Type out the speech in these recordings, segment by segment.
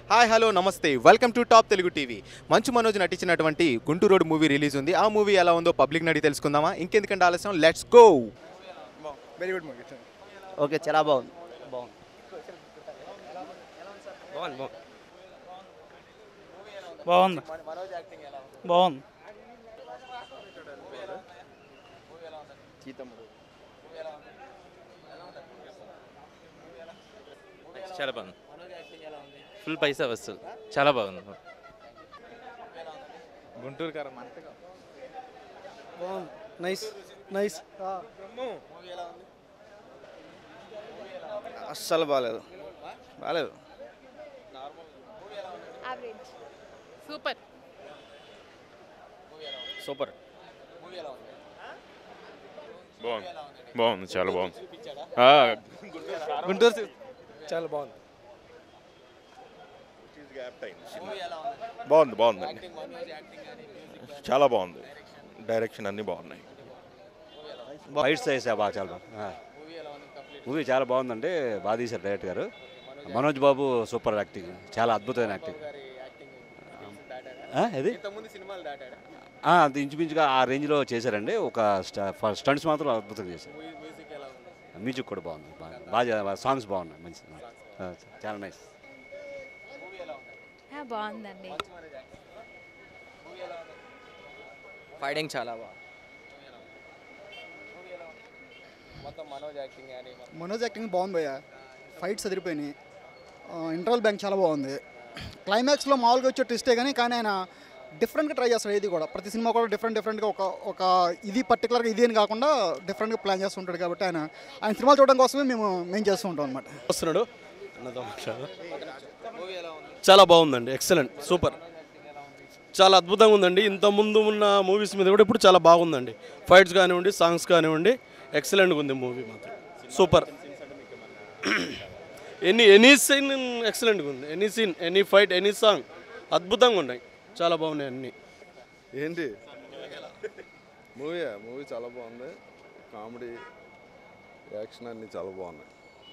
hi hello నమస్తే welcome to top Telugu TV Manchu Manoj నటించినటువంటి Guntur road movie release ఉంది ఆ మూవీ ఎలా ఉందో పబ్లిక్ నడి తెలుసుకుందామా ఇంకెందుకంటే ఆలస్యం let's go very good movie okay చాలా బాగుంది బాగుంది బాగుంది బాగుంది చాలా బాగుంది ఫుల్ పైసా వస్తుంది చాలా బాగుంది గుంటూరు కారం బాగుంది నైస్ నైస్ అస్సలు బాగాలేదు బాగాలేదు సూపర్ సూపర్ బాగుంది బాగుంది చాలా బాగుంది గుంటూరు చాలా బాగుంది బాగుంది బాగుందండి చాలా బాగుంది డైరెక్షన్ అన్నీ బాగున్నాయి ఫైట్స్ వేసా బాగా చాలా బాగా మూవీ చాలా బాగుందండి బాగా తీశారు డైరెక్టర్ గారు మనోజ్ బాబు సూపర్ యాక్టింగ్ చాలా అద్భుతమైన యాక్టింగ్ ఆ, ఏది ఆ, అది ఇంచుమించుగా ఆ రేంజ్లో చేశారండి ఒక స్టంట్స్ మాత్రం అద్భుతంగా చేశారు మ్యూజిక్ కూడా బాగుంది బాగా బాగా సాంగ్స్ బాగున్నాయి మంచి ఆ, చాలా నైస్ బాగుందండి ఫైటింగ్ చాలా బాగుంది మనోజ్ యాక్టింగ్ బాగుంది భయ్య ఫైట్స్ అదిరిపోయినాయి ఇంటర్వల్ బ్యాంక్ చాలా బాగుంది క్లైమాక్స్లో మామూలుగా వచ్చే ట్విస్టే కానీ కానీ ఆయన డిఫరెంట్గా ట్రై చేస్తాడు ఇది కూడా ప్రతి సినిమా కూడా డిఫరెంట్ డిఫరెంట్గా ఒక ఒక ఇది పర్టికులర్గా ఇది అని కాకుండా డిఫరెంట్గా ప్లాన్ చేస్తుంటాడు కాబట్టి ఆయన ఆయన సినిమాలు చూడడం కోసమే మేము మేము చేస్తూ ఉంటాం అనమాట వస్తున్నాడు అన్నతో మాట్లాడు చాలా బాగుందండి ఎక్సలెంట్ సూపర్ చాలా అద్భుతంగా ఉందండి ఇంత ముందు ఉన్న మూవీస్ మీద కూడా ఇప్పుడు చాలా బాగుందండి ఫైట్స్ కానివ్వండి సాంగ్స్ కానివ్వండి ఎక్సలెంట్గా ఉంది మూవీ మాత్రం సూపర్ ఎనీ ఎనీ సీన్ ఎక్సలెంట్గా ఉంది any scene any fight any song అద్భుతంగా ఉన్నాయి చాలా బాగున్నాయి అన్నీ ఏంటి మూవీ మూవీ చాలా బాగుంది కామెడీ యాక్షన్ అన్నీ చాలా బాగున్నాయి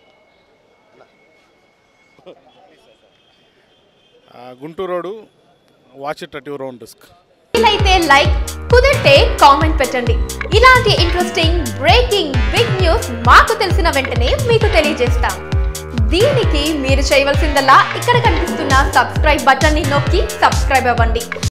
Guntur road watch it at your own risk వీలైతే లైక్ కుదిరితే కామెంట్ పెట్టండి ఇలాంటి ఇంట్రెస్టింగ్ బ్రేకింగ్ బిగ్ న్యూస్ మాకు తెలిసిన వెంటనే మీకు తెలియజేస్తాం దీనికి మీరు చేయవలసిందల్లా ఇక్కడ కనిపిస్తున్న సబ్స్క్రైబ్ బటన్ ని నొక్కి సబ్స్క్రైబ్ అవ్వండి